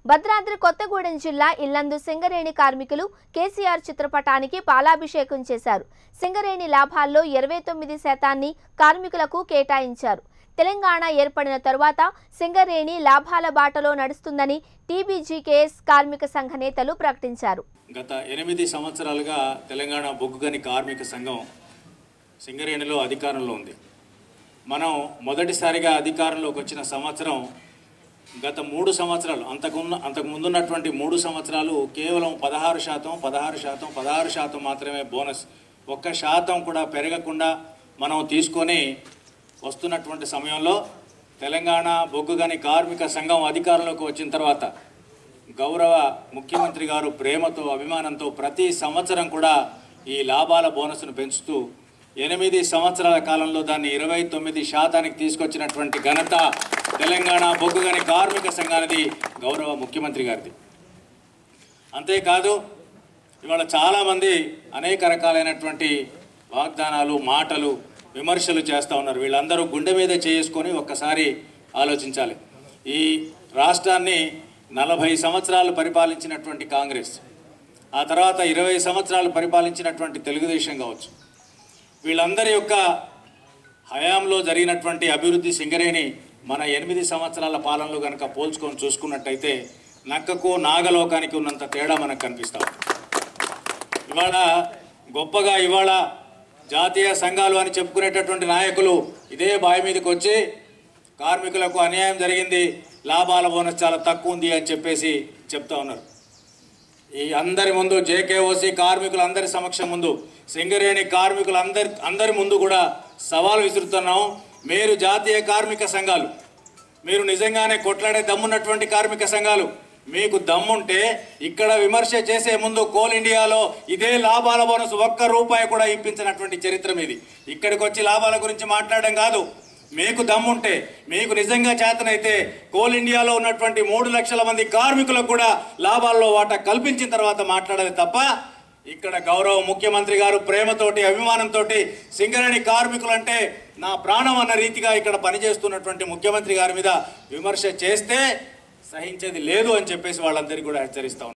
భద్రాద్రి కొత్తగూడెం జిల్లా ఇల్లందు సింగరేణి కార్మికులు కేసీఆర్ చిత్రపటానికి పాలాభిషేకం చేశారు సింగరేణి లాభాల్లో ఇరవై తొమ్మిది శాతాన్ని కార్మికులకు కేటాయించారు తెలంగాణ ఏర్పడిన తరువాత సింగరేణి లాభాల బాటలో నడుస్తుందని టీబీజీకేఎస్ కార్మిక సంఘ నేతలు ప్రకటించారు గత ఎనిమిది సంవత్సరాలుగా తెలంగాణ బొగ్గుగని కార్మిక సంఘం సింగరేణిలో అధికారంలో ఉంది మనం మొదటిసారిగా అధికారంలోకి వచ్చిన సంవత్సరం గత మూడు సంవత్సరాలు అంతకున్న అంతకు ముందున్నటువంటి మూడు సంవత్సరాలు కేవలం పదహారు శాతం పదహారు శాతం పదహారు శాతం మాత్రమే బోనస్ ఒక్క శాతం కూడా పెరగకుండా మనం తీసుకొని వస్తున్నటువంటి సమయంలో తెలంగాణ బొగ్గుగని కార్మిక సంఘం అధికారంలోకి వచ్చిన తర్వాత గౌరవ ముఖ్యమంత్రి గారు ప్రేమతో అభిమానంతో ప్రతి సంవత్సరం కూడా ఈ లాభాల బోనస్ను పెంచుతూ ఎనిమిది సంవత్సరాల కాలంలో దాన్ని ఇరవై తొమ్మిది శాతానికి తీసుకొచ్చినటువంటి ఘనత తెలంగాణ బొగ్గుగని కార్మిక సంఘానిది గౌరవ ముఖ్యమంత్రి గారిది అంతేకాదు ఇవాళ చాలామంది అనేక రకాలైనటువంటి వాగ్దానాలు మాటలు విమర్శలు చేస్తూ ఉన్నారు వీళ్ళందరూ గుండె మీద చేసుకొని ఒక్కసారి ఆలోచించాలి ఈ రాష్ట్రాన్ని నలభై సంవత్సరాలు పరిపాలించినటువంటి కాంగ్రెస్ ఆ తర్వాత ఇరవై సంవత్సరాలు పరిపాలించినటువంటి తెలుగుదేశం కావచ్చు వీళ్ళందరి యొక్క హయాంలో జరిగినటువంటి అభివృద్ధి సింగరేణి మన ఎనిమిది సంవత్సరాల పాలనలో కనుక పోల్చుకొని చూసుకున్నట్టయితే నక్కకు నాగలోకానికి ఉన్నంత తేడా మనకు కనిపిస్తాం ఇవాళ గొప్పగా ఇవాళ జాతీయ సంఘాలు అని చెప్పుకునేటటువంటి నాయకులు ఇదే బావి మీదకి వచ్చి కార్మికులకు అన్యాయం జరిగింది లాభాల బోనస్ చాలా తక్కువ ఉంది అని చెప్పేసి చెప్తా ఉన్నారు ఈ అందరి ముందు జేకేఓసి కార్మికులు అందరి సమక్షం ముందు సింగరేణి కార్మికులు అందరి అందరి ముందు కూడా సవాల్ విసురుతున్నాం మీరు జాతీయ కార్మిక సంఘాలు మీరు నిజంగానే కొట్లాడే దమ్మున్నటువంటి కార్మిక సంఘాలు మీకు దమ్ముంటే ఇక్కడ విమర్శ చేసే ముందు కోల్ ఇండియాలో ఇదే లాభాల బోనస్ ఒక్క రూపాయి కూడా ఇప్పించినటువంటి చరిత్ర మీది ఇక్కడికి వచ్చి లాభాల గురించి మాట్లాడడం కాదు మీకు దమ్ముంటే మీకు నిజంగా చేతనైతే కోల్ ఇండియాలో ఉన్నటువంటి మూడు లక్షల మంది కార్మికులకు కూడా లాభాల్లో వాటా కల్పించిన తర్వాత మాట్లాడాలి తప్ప ఇక్కడ గౌరవ ముఖ్యమంత్రి గారు ప్రేమతోటి అభిమానంతో సింగరేణి కార్మికులంటే నా ప్రాణం అన్న రీతిగా ఇక్కడ పనిచేస్తున్నటువంటి ముఖ్యమంత్రి గారి మీద విమర్శ చేస్తే సహించేది లేదు అని చెప్పేసి వాళ్ళందరికీ కూడా హెచ్చరిస్తా ఉన్నాను.